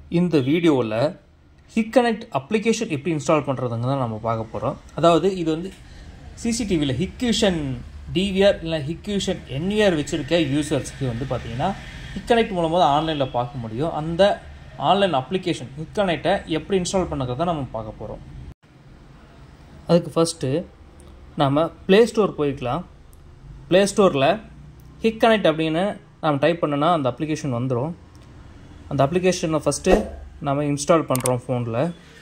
இந்த வீடியோவில் ஹிக்கனெக்ட் அப்ளிகேஷன் எப்படி இன்ஸ்டால் பண்ணுறதுங்க தான் நம்ம பார்க்க போகிறோம் அதாவது இது வந்து சிசிடிவியில் ஹிக்யூஷன் டிவிஆர் இல்லை ஹிக்யூஷன் என்விஆர் வச்சுருக்க யூசர்ஸ்க்கு வந்து பார்த்தீங்கன்னா ஹிக்கனெக்ட் மூலமாக தான் ஆன்லைனில் பார்க்க முடியும் அந்த ஆன்லைன் அப்ளிகேஷன் ஹிக்கனெக்டை எப்படி இன்ஸ்டால் பண்ணுறத நம்ம பார்க்க போகிறோம் அதுக்கு ஃபஸ்ட்டு நாம் ப்ளே ஸ்டோர் போய்க்கலாம் ப்ளே ஸ்டோரில் ஹிக் கனெக்ட் அப்படின்னு நம்ம டைப் பண்ணோன்னா அந்த அப்ளிகேஷன் வந்துடும் அந்த அப்ளிகேஷனை ஃபஸ்ட்டு நம்ம இன்ஸ்டால் பண்ணுறோம் ஃபோனில்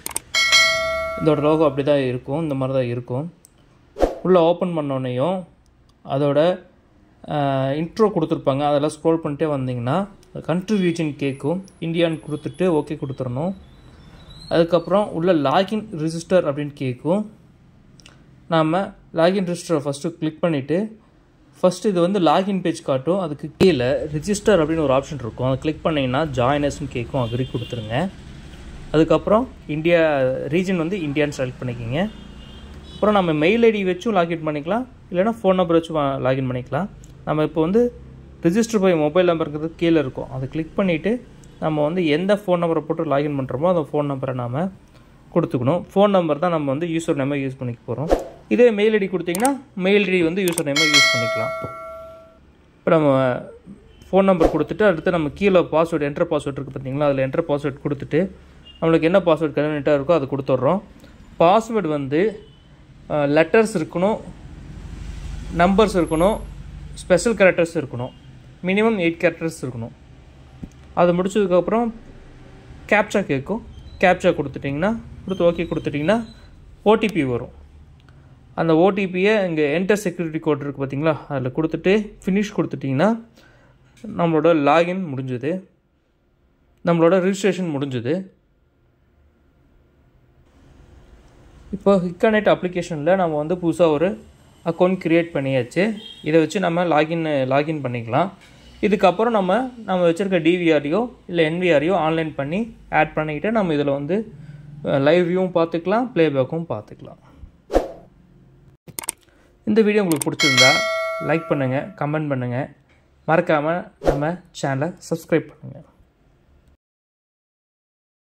இதோட லோகோ அப்படி தான் இருக்கும் இந்த மாதிரி தான் இருக்கும் உள்ளே ஓப்பன் பண்ணோடனையும் அதோட இன்ட்ரோ கொடுத்துருப்பாங்க அதெல்லாம் ஸ்க்ரோல் பண்ணிட்டே வந்தீங்கன்னா கண்ட்ரி ரீஜன் கேட்கும் இந்தியான்னு கொடுத்துட்டு ஓகே கொடுத்துடணும் அதுக்கப்புறம் உள்ள லாகின் ரிஜிஸ்டர் அப்படின்னு கேட்கும் நாம் லாகின் ரிஜிஸ்டரை ஃபஸ்ட்டு கிளிக் பண்ணிவிட்டு ஃபஸ்ட்டு இது வந்து லாகின் பேஜ் காட்டும் அதுக்கு கீழே ரிஜிஸ்டர் அப்படின்னு ஒரு ஆப்ஷன் இருக்கும் அதை கிளிக் பண்ணிங்கன்னா ஜாயினஸ்னு கேட்கும் அக்ரி கொடுத்துருங்க அதுக்கப்புறம் இந்தியா ரீஜன் வந்து இந்தியான்னு செலக்ட் பண்ணிக்கிங்க அப்புறம் நம்ம மெயில் ஐடி வச்சும் லாகின் பண்ணிக்கலாம் இல்லைனா ஃபோன் நம்பர் வச்சு லாகின் பண்ணிக்கலாம் நம்ம இப்போ வந்து ரிஜிஸ்டர் போய் மொபைல் நம்பருங்கிறது கீழே இருக்கும் அதை கிளிக் பண்ணிவிட்டு நம்ம வந்து எந்த ஃபோன் நம்பரை போட்டு லாகின் பண்ணுறோமோ அந்த ஃபோன் நம்பரை நாம் கொடுத்துக்கணும் ஃபோன் நம்பர் தான் நம்ம வந்து யூசர் நேமாக யூஸ் பண்ணிக்க போகிறோம் இதே மெயில் ஐடி கொடுத்தீங்கன்னா மெயில் ஐடி வந்து யூசர் நேமாக யூஸ் பண்ணிக்கலாம் இப்போ நம்ம ஃபோன் நம்பர் கொடுத்துட்டு அடுத்து நம்ம கீழே பாஸ்வேர்டு என்ட்ரு பாஸ்வேர்டு இருக்குது பார்த்தீங்களா அதில் என்ட்ரு பாஸ்வேர்டு கொடுத்துட்டு நம்மளுக்கு என்ன பாஸ்வேர்டு கன்வீனியண்ட்டாக இருக்கோ அதை கொடுத்துட்றோம் பாஸ்வேர்டு வந்து லெட்டர்ஸ் இருக்கணும் நம்பர்ஸ் இருக்கணும் ஸ்பெஷல் கேரக்டர்ஸ் இருக்கணும் மினிமம் எயிட் கேரக்டர்ஸ் இருக்கணும் அது முடிச்சதுக்கப்புறம் கேப்சா கேட்கும் கேப்சா கொடுத்துட்டிங்கன்னா கொடுத்து ஓகே கொடுத்துட்டிங்கன்னா ஓடிபி வரும் அந்த ஓடிபியை இங்கே என்டர் செக்யூரிட்டி கோட் இருக்குது பார்த்தீங்களா அதில் கொடுத்துட்டு ஃபினிஷ் கொடுத்துட்டிங்கன்னா நம்மளோட லாகின் முடிஞ்சுது நம்மளோட ரிஜிஸ்ட்ரேஷன் முடிஞ்சுது இப்போ ஹிக்கனெட் அப்ளிகேஷனில் நம்ம வந்து புதுசாக ஒரு அக்கௌண்ட் க்ரியேட் பண்ணியாச்சு இதை வச்சு நம்ம லாகின் லாகின் பண்ணிக்கலாம் இதுக்கப்புறம் நம்ம நம்ம வச்சுருக்க டிவிஆரையோ இல்லை என்விஆரையோ ஆன்லைன் பண்ணி ஆட் பண்ணிக்கிட்டு நம்ம இதில் வந்து லைவ் வியூவும் பார்த்துக்கலாம் ப்ளேபேக்கும் பார்த்துக்கலாம் இந்த வீடியோ உங்களுக்கு பிடிச்சிருந்தா லைக் பண்ணுங்கள் கமெண்ட் பண்ணுங்கள் மறக்காமல் நம்ம சேனலை சப்ஸ்கிரைப் பண்ணுங்கள்